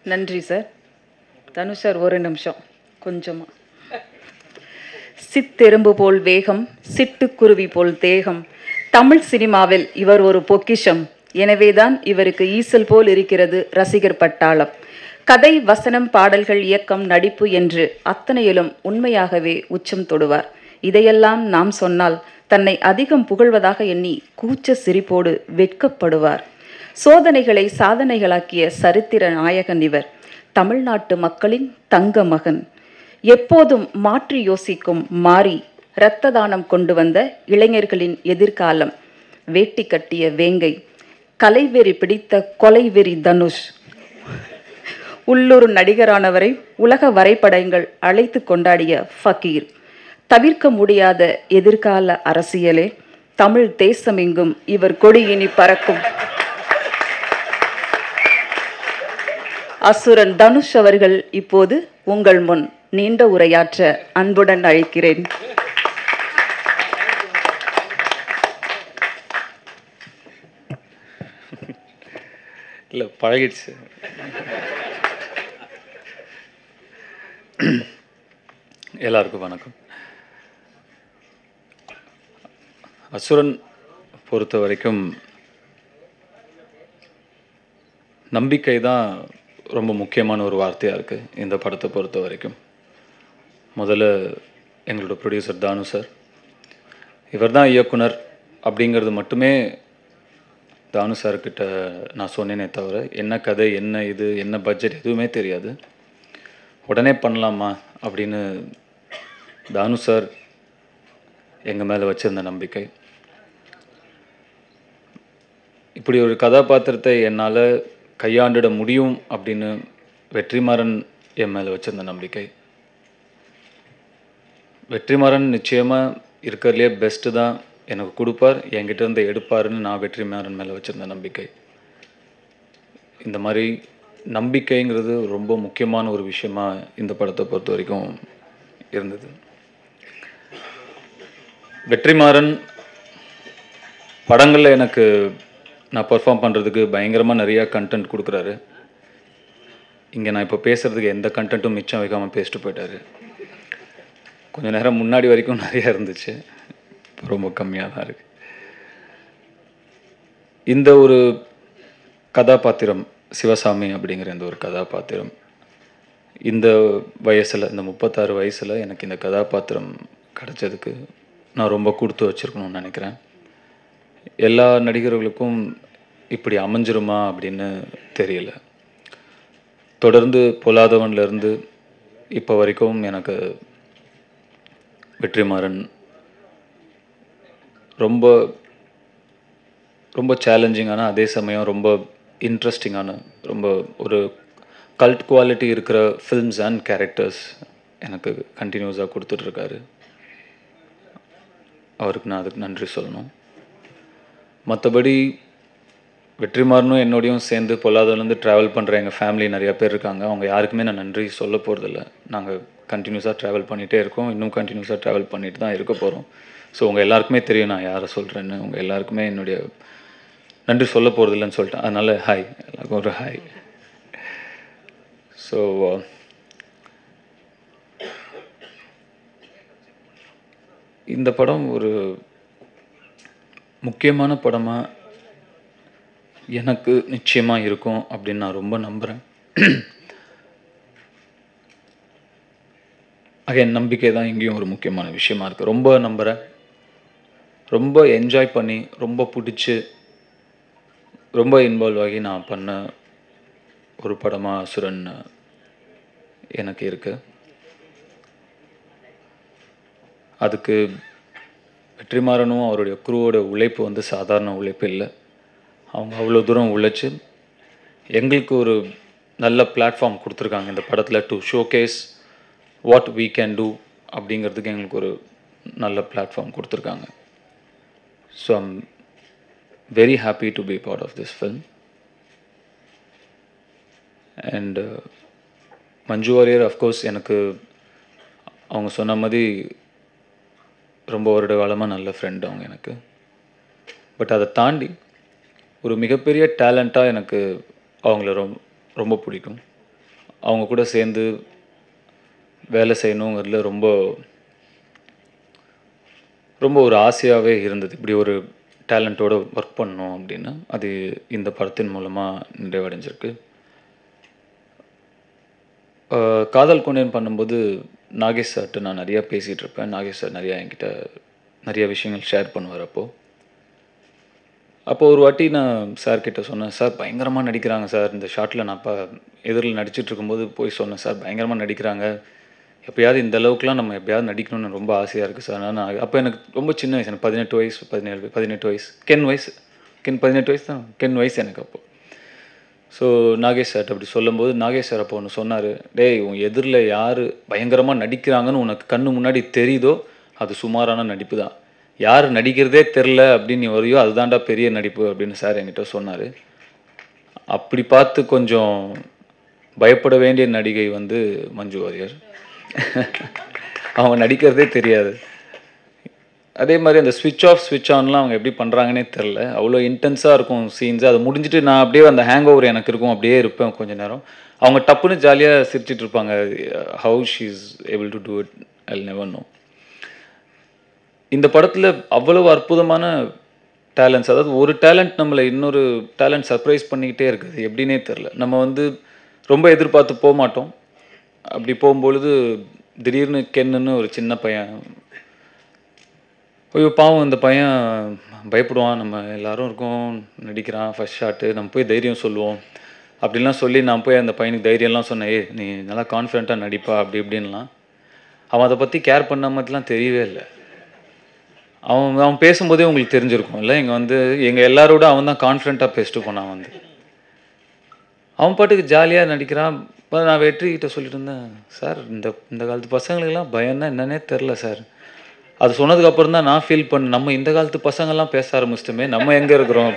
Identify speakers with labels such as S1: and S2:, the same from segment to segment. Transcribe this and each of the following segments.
S1: நன்றி sir Dhanush sir ஒரு நிமிஷம் கொஞ்சமா சித்தெரும்பு போல் வேகம் சிட்டுக்குருவி போல் தேகம் தமிழ் சினிமாவில் இவர் ஒரு பொக்கிஷம் எனவேதான் இவருக்கு ஈசல் போல் இருக்கிறது ரசிகர் பட்டாளம் கதை வசனம் பாடல்கள் இயக்கம் நடிப்பு என்று அத்தனையிலும் உண்மையாகவே உச்சம் தொடுவார் இதையெல்லாம் நாம் சொன்னால் தன்னை அதிகம் புகழ்வதாக எண்ணி கூச்ச சிரிப்போடு வெட்கப்படுவார் சோதனைகளை சாதனைகளாக்கிய சரித்திர நாயகன் இவர் தமிழ்நாட்டு மக்களின் தங்க மகன் எப்போதும் மாற்றி யோசிக்கும் மாறி இரத்த தானம் கொண்டு வந்த இளைஞர்களின் எதிர்காலம் வேட்டி கட்டிய வேங்கை கலைவெறி பிடித்த கொலைவெறி தனுஷ் உள்ளூர் நடிகரானவரை உலக வரைபடங்கள் அழைத்து கொண்டாடிய ஃபகீர் தவிர்க்க முடியாத எதிர்கால அரசியலே தமிழ் தேசமெங்கும் இவர் கொடி இனி பறக்கும் அசுரன் தனுஷ் அவர்கள் இப்போது உங்கள் முன் நீண்ட உரையாற்ற அன்புடன் அழைக்கிறேன்
S2: இல்லை பழகிடுச்சு எல்லாருக்கும் வணக்கம் அசுரன் பொறுத்த வரைக்கும் நம்பிக்கை தான் ரொம்ப முக்கியமான ஒரு வார்த்தையாக இருக்குது இந்த படத்தை பொறுத்த வரைக்கும் முதல்ல எங்களோட ப்ரொடியூசர் தானு சார் இவர் தான் இயக்குனர் அப்படிங்கிறது மட்டுமே தானு சார்கிட்ட நான் சொன்னேனே தவிர என்ன கதை என்ன இது என்ன பட்ஜெட் எதுவுமே தெரியாது உடனே பண்ணலாமா அப்படின்னு தானு சார் எங்கள் மேலே வச்சிருந்த நம்பிக்கை இப்படி ஒரு கதாபாத்திரத்தை என்னால் கையாண்டிட முடியும் அப்படின்னு வெற்றிமாறன் என் மேலே வச்சிருந்த நம்பிக்கை வெற்றிமாறன் நிச்சயமாக இருக்கிறதுலே பெஸ்ட்டு தான் எனக்கு கொடுப்பார் என்கிட்ட இருந்து எடுப்பாருன்னு நான் வெற்றிமாறன் மேலே வச்சிருந்த நம்பிக்கை இந்த மாதிரி நம்பிக்கைங்கிறது ரொம்ப முக்கியமான ஒரு விஷயமா இந்த படத்தை பொறுத்த வரைக்கும் இருந்தது வெற்றிமாறன் படங்களில் எனக்கு நான் பெர்ஃபார்ம் பண்ணுறதுக்கு பயங்கரமாக நிறையா கண்டென்ட் கொடுக்குறாரு இங்கே நான் இப்போ பேசுகிறதுக்கு எந்த கண்டென்ட்டும் மிச்சம் வைக்காமல் பேசிட்டு போயிட்டாரு கொஞ்ச நேரம் முன்னாடி வரைக்கும் நிறையா இருந்துச்சு இப்போ ரொம்ப கம்மியாக தான் இருக்குது இந்த ஒரு கதாபாத்திரம் சிவசாமி அப்படிங்கிற இந்த ஒரு கதாபாத்திரம் இந்த வயசில் இந்த முப்பத்தாறு வயசில் எனக்கு இந்த கதாபாத்திரம் கிடைச்சதுக்கு நான் ரொம்ப கொடுத்து வச்சுருக்கணும்னு நினைக்கிறேன் எல்லா நடிகர்களுக்கும் இப்படி அமைஞ்சிருமா அப்படின்னு தெரியல தொடர்ந்து பொல்லாதவன்லேருந்து இப்போ வரைக்கும் எனக்கு வெற்றிமாறன் ரொம்ப ரொம்ப சேலஞ்சிங்கான அதே சமயம் ரொம்ப இன்ட்ரெஸ்டிங்கான ரொம்ப ஒரு கல்ட் குவாலிட்டி இருக்கிற ஃபில்ம்ஸ் அண்ட் கேரக்டர்ஸ் எனக்கு கண்டினியூஸாக கொடுத்துட்ருக்காரு அவருக்கு நான் அதுக்கு நன்றி சொல்லணும் மற்றபடி வெற்றிமாறனும் என்னோடையும் சேர்ந்து பொல்லாதவர்லேருந்து ட்ராவல் பண்ணுற எங்கள் ஃபேமிலி நிறையா பேர் இருக்காங்க அவங்க யாருக்குமே நான் நன்றி சொல்ல போகிறதில்ல நாங்கள் கண்டினியூஸாக ட்ராவல் பண்ணிகிட்டே இருக்கோம் இன்னும் கண்டினியூஸாக ட்ராவல் பண்ணிட்டு தான் இருக்க போகிறோம் ஸோ உங்கள் எல்லாருக்குமே தெரியும் நான் யாரை சொல்கிறேன்னு உங்கள் எல்லாருக்குமே என்னுடைய நன்றி சொல்ல போகிறதில்லன்னு சொல்லிட்டேன் அதனால் ஹாய் எல்லாருக்கும் ஒரு ஹாய் ஸோ இந்த படம் ஒரு முக்கியமான படமாக எனக்கு நிச்சயமாக இருக்கும் அப்படின்னு நான் ரொம்ப நம்புகிறேன் அகைன் நம்பிக்கை தான் இங்கேயும் ஒரு முக்கியமான விஷயமா இருக்குது ரொம்ப நம்புகிறேன் ரொம்ப என்ஜாய் பண்ணி ரொம்ப பிடிச்சி ரொம்ப இன்வால்வ் ஆகி நான் பண்ண ஒரு படமாக அசுரன் எனக்கு இருக்குது அதுக்கு வெற்றிமாறனும் அவருடைய குருவோட உழைப்பு வந்து சாதாரண உழைப்பு இல்லை அவங்க அவ்வளோ தூரம் உழைச்சி எங்களுக்கு ஒரு நல்ல பிளாட்ஃபார்ம் கொடுத்துருக்காங்க இந்த படத்தில் to showcase what we can do அப்படிங்கிறதுக்கு எங்களுக்கு ஒரு நல்ல பிளாட்ஃபார்ம் கொடுத்துருக்காங்க so I'm very happy to be part of this film and Manju Warrier of course எனக்கு அவங்க சொன்ன மாதிரி ரொம்ப வருட காலமாக நல்ல ஃப்ரெண்ட் அவங்க எனக்கு பட் அதை தாண்டி ஒரு மிகப்பெரிய டேலண்ட்டாக எனக்கு அவங்கள ரொம்ப ரொம்ப பிடிக்கும் அவங்க கூட சேர்ந்து வேலை செய்யணுங்கிறதுல ரொம்ப ரொம்ப ஒரு ஆசையாகவே இருந்தது இப்படி ஒரு டேலண்ட்டோட ஒர்க் பண்ணணும் அப்படின்னு அது இந்த படத்தின் மூலமாக நிறைவடைஞ்சிருக்கு அஹ் காதல் கொண்டேன் பண்ணும்போது நாகேஷ் சார்கிட்ட நான் நிறையா பேசிகிட்டு இருப்பேன் நாகேஷ் சார் நிறையா என்கிட்ட நிறைய விஷயங்கள் ஷேர் பண்ணுவார் அப்போது அப்போ ஒரு வாட்டி நான் சார் கிட்ட சொன்னேன் சார் பயங்கரமாக நடிக்கிறாங்க சார் இந்த ஷாட்டில் நான் அப்போ எதிரில் நடிச்சிட்டு இருக்கும்போது போய் சொன்னேன் சார் பயங்கரமாக நடிக்கிறாங்க எப்பயாவது இந்த அளவுக்குலாம் நம்ம எப்பயாவது நடிக்கணும்னு ரொம்ப ஆசையாக இருக்குது சார் நான் அப்போ எனக்கு ரொம்ப சின்ன வயசு எனக்கு பதினெட்டு வயசு பதினேழு பதினெட்டு வயசு கென் வயசு கென் பதினெட்டு வயசு தான் கென் வயசு எனக்கு அப்போ ஸோ நாகேஷ் சார் அப்படி சொல்லும்போது நாகேஷ் சார் அப்போ ஒன்று சொன்னார் டேய் உன் எதிரில் யார் பயங்கரமாக நடிக்கிறாங்கன்னு உனக்கு கண்ணு முன்னாடி தெரியுதோ அது சுமாரான நடிப்பு தான் யார் நடிக்கிறதே தெரில அப்படின்னு நீ வரையோ அதுதான்டா பெரிய நடிப்பு அப்படின்னு சார் என்கிட்ட சொன்னார் அப்படி பார்த்து கொஞ்சம் பயப்பட வேண்டிய நடிகை வந்து மஞ்சு வாரியர் அவங்க நடிக்கிறதே தெரியாது அதே மாதிரி அந்த ஸ்விட்ச் ஆஃப் ஸ்விட்ச் ஆன்லாம் அவங்க எப்படி பண்ணுறாங்கன்னே தெரில அவ்வளோ இன்டென்ஸாக இருக்கும் சீன்ஸ் அதை முடிஞ்சுட்டு நான் அப்படியே அந்த ஹேங் ஓவர் எனக்கு இருக்கும் அப்படியே இருப்பேன் கொஞ்ச நேரம் அவங்க டப்புன்னு ஜாலியாக சிரிச்சிட்டு இருப்பாங்க how she is able to do it I never know இந்த படத்தில் அவ்வளவு அற்புதமான டேலண்ட்ஸ் அதாவது ஒரு டேலண்ட் நம்மளை இன்னொரு டேலண்ட் சர்ப்ரைஸ் பண்ணிக்கிட்டே இருக்குது எப்படின்னே தெரில நம்ம வந்து ரொம்ப எதிர்பார்த்து போக மாட்டோம் அப்படி போகும்பொழுது திடீர்னு கென்னுன்னு ஒரு சின்ன பையன் ஐயோ பாவம் இந்த பையன் பயப்படுவான் நம்ம எல்லாரும் இருக்கோம் நடிக்கிறான் ஃபர்ஸ்ட் ஷாட்டு நம்ம போய் தைரியம் சொல்லுவோம் அப்படின்லாம் சொல்லி நான் போய் அந்த பையனுக்கு தைரியம்லாம் சொன்னேன் ஏய் நீ நல்லா கான்ஃபிடென்ட்டாக நடிப்பா அப்படி இப்படின்லாம் அவன் அதை பற்றி கேர் பண்ண மாதிரிலாம் தெரியவே இல்லை அவன் அவன் பேசும்போதே உங்களுக்கு தெரிஞ்சிருக்கும் இல்லை இங்கே வந்து எங்கள் எல்லாரோட அவன் தான் கான்ஃபிடென்ட்டாக பேசிட்டு போனான் வந்து அவன் பாட்டுக்கு ஜாலியாக நடிக்கிறான் இப்போ நான் வெற்றிக்கிட்ட சொல்லிட்டு இருந்தேன் சார் இந்த இந்த காலத்து பசங்களுக்கெல்லாம் பயம்னா என்னன்னே தெரில சார் அது சொன்னதுக்கு அப்புறம் தான் நான் ஃபீல் பண்ண நம்ம இந்த காலத்து பசங்கள்லாம் பேச ஆரம்பிச்சிட்டோமே நம்ம எங்கே இருக்கிறோம்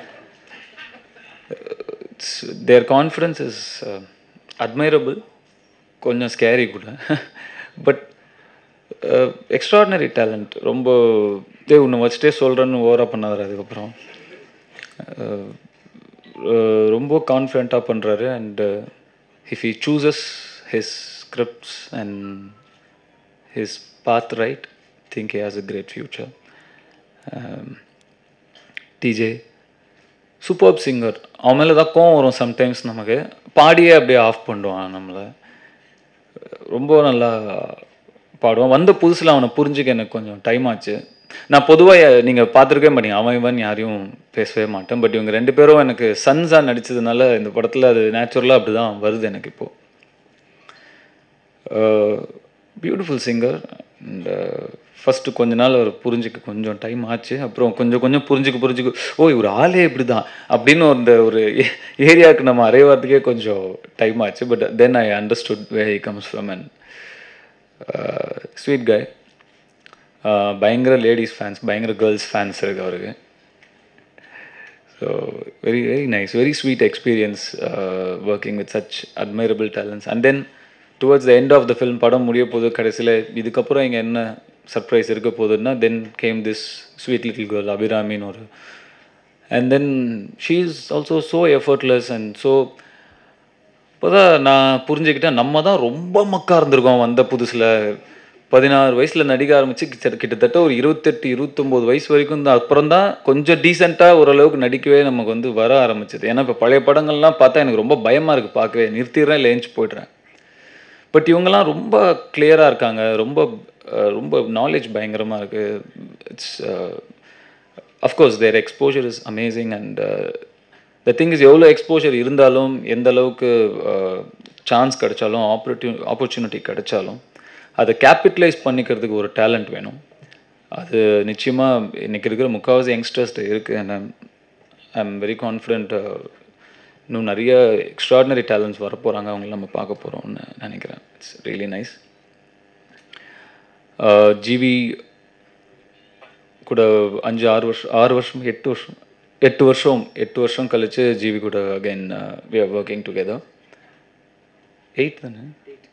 S2: தேர் கான்ஃபிடன்ஸ் இஸ் அட்மைரபிள் கொஞ்சம் ஸ்கேரி கூட பட் எக்ஸ்ட்ராடினரி டேலண்ட் ரொம்ப டே ஒன்று வச்சுட்டே சொல்கிறேன்னு ஓவராக பண்ணாரு அதுக்கப்புறம் அஹ், அஹ், ரொம்ப கான்ஃபிடண்ட்டாக பண்ணுறாரு and if he chooses his scripts and his path right think he has a great future DJ super singer அவன் மேலே தான் கோவம் வரும் சம்டைம்ஸ் நமக்கு பாடியே அப்படியே ஆஃப் பண்ணுவான் நம்மளை ரொம்ப நல்லா பாடுவான் வந்த புதுசில் அவனை புரிஞ்சுக்க எனக்கு கொஞ்சம் டைம் ஆச்சு நான் பொதுவாக நீங்கள் பார்த்துருக்கவே மாட்டீங்க அவன் இவன் யாரையும் பேசவே மாட்டேன் பட் இவங்க ரெண்டு பேரும் எனக்கு சன்ஸாக நடிச்சதுனால இந்த படத்தில் அது நேச்சுரலாக அப்படி தான் வருது எனக்கு இப்போது பியூட்டிஃபுல் சிங்கர் அண்ட் ஃபஸ்ட்டு கொஞ்ச நாள் அவர் புரிஞ்சுக்க கொஞ்சம் டைம் ஆச்சு அப்புறம் கொஞ்சம் கொஞ்சம் புரிஞ்சுக்க புரிஞ்சுக்க ஓ இவர் ஆளே இப்படி தான் அப்படின்னு அந்த ஒரு ஏரியாவுக்கு நம்ம அறையறதுக்கே கொஞ்சம் டைம் ஆச்சு but then I understood way he comes from and sweet guy பயங்கர லேடிஸ் ஃபேன்ஸ் பயங்கர கேர்ள்ஸ் ஃபேன்ஸ் இருக்கு அவருக்கு so very very nice very sweet experience working with such admirable talents and then towards the end of the film படம் முடிய போது கடைசியில் இதுக்கப்புறம் இங்கே என்ன சர்ப்ரைஸ் இருக்க போகுதுன்னா then came this sweet little girl அபிராமின்னு ஒரு and then she is also so effortless and so இப்போதான் நான் புரிஞ்சுக்கிட்டேன் நம்ம தான் ரொம்ப மக்கா இருந்திருக்கோம் வந்த புதுசில் பதினாறு வயசில் நடிக்க ஆரம்பிச்சு கிட்ட- கிட்டத்தட்ட ஒரு இருபத்தெட்டு இருபத்தொம்போது வயசு வரைக்கும் தான் அப்புறம் தான் கொஞ்சம் டீசெண்டாக ஓரளவுக்கு நடிக்கவே நமக்கு வந்து வர ஆரம்பிச்சது ஏன்னா இப்போ பழைய படங்கள்லாம் பார்த்தா எனக்கு ரொம்ப பயமாக இருக்குது பார்க்கவே நிறுத்திடுறேன் இல்லை ஏஞ்சி போய்ட்றேன் பட் இவங்கெல்லாம் ரொம்ப கிளியராக இருக்காங்க ரொம்ப அஹ், ரொம்ப நாலேஜ் பயங்கரமாக இருக்குது it's of course their exposure is amazing and the thing is எவ்வளோ எக்ஸ்போஜர் இருந்தாலும் எந்த அளவுக்கு சான்ஸ் கிடைச்சாலும் ஆப்பர்ச்சு ஆப்பர்ச்சுனிட்டி கிடைச்சாலும் அதை கேபிட்டலைஸ் பண்ணிக்கிறதுக்கு ஒரு டேலண்ட் வேணும் அது நிச்சயமாக இன்னைக்கு இருக்கிற முக்கால்வாசி யங்ஸ்டர்ஸ்ட்டு இருக்குது and I am very confident இன்னும் நிறைய எக்ஸ்ட்ராடினரி டேலண்ட்ஸ் வர போகிறாங்க அவங்கள நம்ம பார்க்க போகிறோம்னு நினைக்கிறேன் இட்ஸ் ரியலி நைஸ் ஜிவி கூட அஞ்சு ஆறு வருஷம் ஆறு வருஷம் எட்டு வருஷம் எட்டு வருஷம் எட்டு வருஷம் கழிச்சு ஜிவி கூட again we are working together eight தானே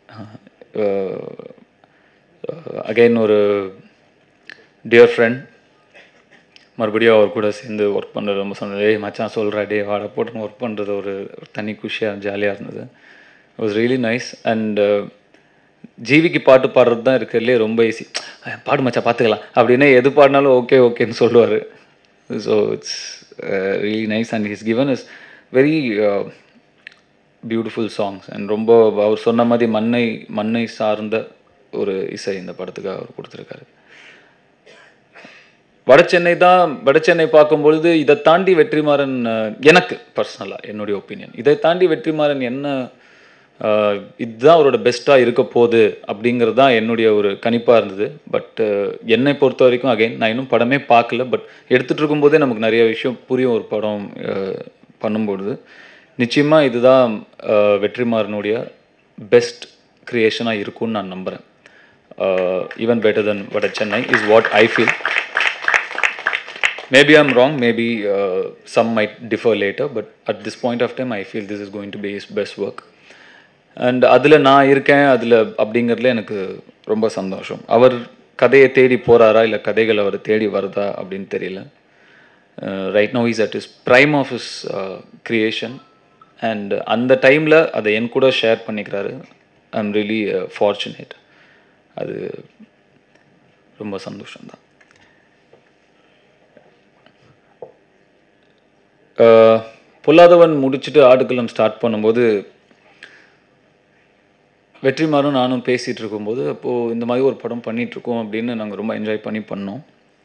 S2: அகைன் ஒரு டியர் ஃப்ரெண்ட் மறுபடியும் அவர் கூட சேர்ந்து ஒர்க் பண்ணுறது ரொம்ப சொன்னது ஏய் மச்சான் சொல்கிறா டே வாட போட்டுன்னு ஒர்க் பண்ணுறது ஒரு ஒரு தனி குஷியாக ஜாலியாக இருந்தது வாஸ் ரியலி நைஸ் அண்ட் ஜீவிக்கு பாட்டு பாடுறது தான் இருக்கிறதுலே ரொம்ப ஈஸி பாடு மச்சா பார்த்துக்கலாம் அப்படின்னு எது பாடினாலும் ஓகே ஓகேன்னு சொல்லுவார் so it's really nice and his given is very beautiful songs and ரொம்ப அவர் சொன்ன மாதிரி மண்ணை மண்ணை சார்ந்த ஒரு இசை இந்த படத்துக்கு அவர் கொடுத்துருக்காரு வடசென்னை தான் வடசென்னை பார்க்கும்பொழுது இதை தாண்டி வெற்றிமாறன் அஹ், எனக்கு பர்சனலாக என்னுடைய ஒப்பீனியன் இதை தாண்டி வெற்றிமாறன் என்ன அஹ், இதுதான் அவரோட பெஸ்ட்டாக இருக்க போகுது அப்படிங்கிறது தான் என்னுடைய ஒரு கணிப்பாக இருந்தது பட் என்னை பொறுத்த வரைக்கும் அகைன் நான் இன்னும் படமே பார்க்கல பட் எடுத்துகிட்டு இருக்கும்போதே நமக்கு நிறைய விஷயம் புரியும் ஒரு படம் அஹ், பண்ணும்பொழுது நிச்சயமாக இதுதான் அஹ், வெற்றிமாறனுடைய பெஸ்ட் க்ரியேஷனாக இருக்கும்னு நான் நம்புகிறேன் even better then Vada Chennai is what I feel Maybe I'm wrong, maybe uh, some might differ later, but at this point of time, I feel this is going to be his best work. And அதில் நான் இருக்கேன் அதில் அப்படிங்கிறதுல எனக்கு ரொம்ப சந்தோஷம் அவர் கதையை தேடி போகிறாரா இல்லை கதைகள் அவர் தேடி வருதா அப்படின்னு தெரியல right no is at is prime of is creation and அந்த டைமில் அதை என் கூட ஷேர் பண்ணிக்கிறாரு ஐ எம் ரியலி ஃபார்ச்சுனேட் அது ரொம்ப சந்தோஷம்தான் அஹ், பொல்லாதவன் முடிச்சுட்டு ஆடுகளம் ஸ்டார்ட் பண்ணும்போது வெற்றிமாறும் நானும் பேசிகிட்டு இருக்கும்போது அப்போது இந்த மாதிரி ஒரு படம் பண்ணிட்டு இருக்கோம் அப்படின்னு நாங்கள் ரொம்ப என்ஜாய் பண்ணி பண்ணோம்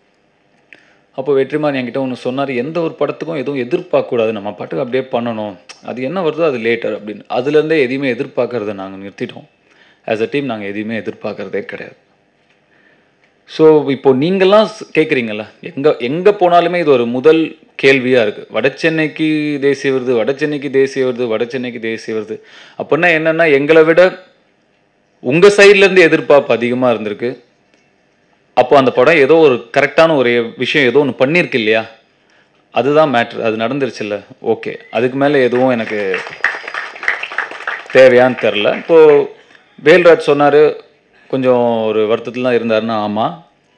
S2: அப்போ வெற்றிமாறன் என்கிட்ட ஒன்று சொன்னார் எந்த ஒரு படத்துக்கும் எதுவும் எதிர்பார்க்கக்கூடாது நம்ம பாட்டுக்கு அப்படியே பண்ணணும் அது என்ன வருதோ அது லேட்டர் அப்படின்னு அதுலேருந்தே எதையுமே எதிர்பார்க்கறத நாங்கள் நிறுத்திட்டோம் ஆஸ் அ டீம் நாங்கள் எதையுமே எதிர்பார்க்கறதே கிடையாது ஸோ இப்போ நீங்கள்லாம் கேட்குறீங்கல்ல எங்கே எங்கே போனாலுமே இது ஒரு முதல் கேள்வியாக இருக்குது வடசென்னைக்கு தேசிய விருது வடசென்னைக்கு தேசிய விருது வடசென்னைக்கு தேசிய விருது அப்படின்னா என்னென்னா எங்களை விட உங்கள் சைட்லேருந்து எதிர்பார்ப்பு அதிகமாக இருந்திருக்கு அப்போ அந்த படம் ஏதோ ஒரு கரெக்டான ஒரு விஷயம் ஏதோ ஒன்று பண்ணியிருக்கு இல்லையா அதுதான் மேட்ரு அது நடந்துருச்சுல்ல ஓகே அதுக்கு மேலே எதுவும் எனக்கு தேவையான்னு தெரில இப்போது வேல்ராஜ் சொன்னார் கொஞ்சம் ஒரு வருத்தத்தில் தான் இருந்தாருன்னா ஆமாம்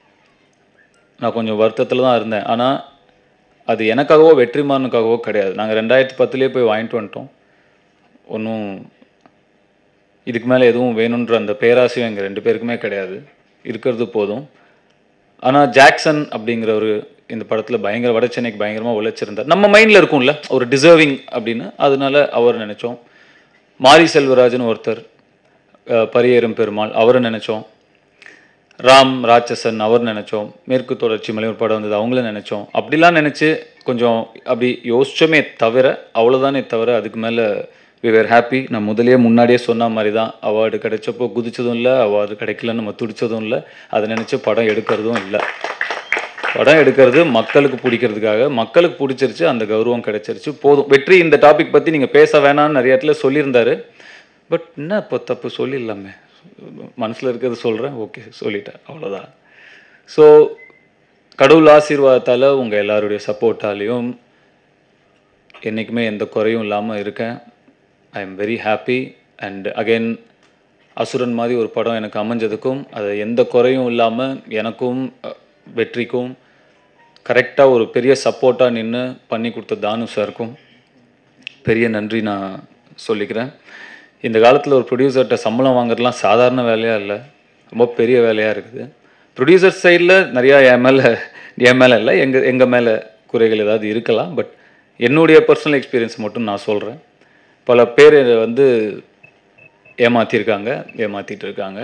S2: நான் கொஞ்சம் வருத்தத்தில் தான் இருந்தேன் ஆனால் அது எனக்காகவோ வெற்றிமாறனுக்காகவோ கிடையாது நாங்கள் ரெண்டாயிரத்தி பத்துலேயே போய் வாங்கிட்டு வந்துட்டோம் ஒன்றும் இதுக்கு மேலே எதுவும் வேணுன்ற அந்த பேராசையும் எங்கள் ரெண்டு பேருக்குமே கிடையாது இருக்கிறது போதும் ஆனால் ஜாக்சன் அப்படிங்கிறவர் இந்த படத்தில் பயங்கர வட சென்னைக்கு பயங்கரமாக உழைச்சிருந்தார் நம்ம மைண்டில் இருக்கும்ல ஒரு டிசர்விங் அப்படின்னு அதனால அவர் நினச்சோம் மாரி செல்வராஜன் ஒருத்தர் அஹ், பரியேறும் பெருமாள் அவரை நினச்சோம் ராம் ராட்சசன் அவர் நினச்சோம் மேற்கு தொடர்ச்சி மலை ஒரு படம் வந்தது அவங்கள நினச்சோம் அப்படிலாம் நினச்சி கொஞ்சம் அப்படி யோசிச்சோமே தவிர அவ்வளோதானே தவிர அதுக்கு மேலே வி வேர் ஹாப்பி நான் முதல்லயே முன்னாடியே சொன்ன மாதிரி தான் அவார்டு கிடைச்சப்போ குதிச்சதும் இல்லை அவார்டு கிடைக்கலன்னு நம்ம துடிச்சதும் இல்லை அதை நினச்சி படம் எடுக்கிறதும் இல்லை படம் எடுக்கிறது மக்களுக்கு பிடிக்கிறதுக்காக மக்களுக்கு பிடிச்சிருச்சு அந்த கௌரவம் கிடைச்சிருச்சு போதும் வெற்றி இந்த டாபிக் பற்றி நீங்கள் பேச வேணாம்னு நிறைய இடத்துல சொல்லியிருந்தாரு பட் என்ன இப்போ தப்பு சொல்லிடலாமே மனசில் இருக்கிறது சொல்கிறேன் ஓகே சொல்லிட்டேன் அவ்வளோதான் ஸோ கடவுள் ஆசீர்வாதத்தால் உங்கள் எல்லாருடைய சப்போர்ட்டாலையும் என்றைக்குமே எந்த குறையும் இல்லாமல் இருக்கேன் I am very happy and again Asuran மாதிரி ஒரு படம் எனக்கு அமைஞ்சதுக்கும் அது எந்த குறையும் இல்லாமல் எனக்கும் அஹ், வெற்றிக்கும் கரெக்டாக ஒரு பெரிய சப்போர்ட்டாக நின்று பண்ணி கொடுத்த தானு சாருக்கும் பெரிய நன்றி நான் சொல்லிக்கிறேன் இந்த காலத்தில் ஒரு ப்ரொடியூசர்கிட்ட சம்பளம் வாங்குறதுலாம் சாதாரண வேலையாக இல்லை ரொம்ப பெரிய வேலையாக இருக்குது ப்ரொடியூசர் சைடில் நிறையா என் மேலே என் மேலே இல்லை எங்கள் எங்கள் மேலே குறைகள் ஏதாவது இருக்கலாம் பட் என்னுடைய பர்சனல் எக்ஸ்பீரியன்ஸ் மட்டும் நான் சொல்கிறேன் பல பேர் வந்து ஏமாற்றிருக்காங்க ஏமாற்றிட்டு இருக்காங்க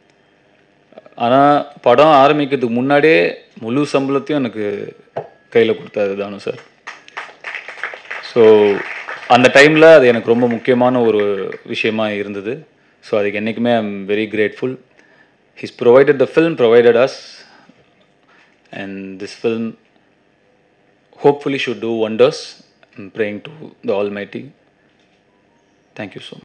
S2: ஆனால் படம் ஆரம்பிக்கிறதுக்கு முன்னாடியே முழு சம்பளத்தையும் எனக்கு கையில் கொடுத்தாரு தானு சார் ஸோ அந்த டைமில் அது எனக்கு ரொம்ப முக்கியமான ஒரு விஷயமா இருந்தது ஸோ அதுக்கு என்றைக்குமே I am very grateful his provided the film provided us and this film hopefully should do wonders. I'm praying to the Almighty. Thank you so much.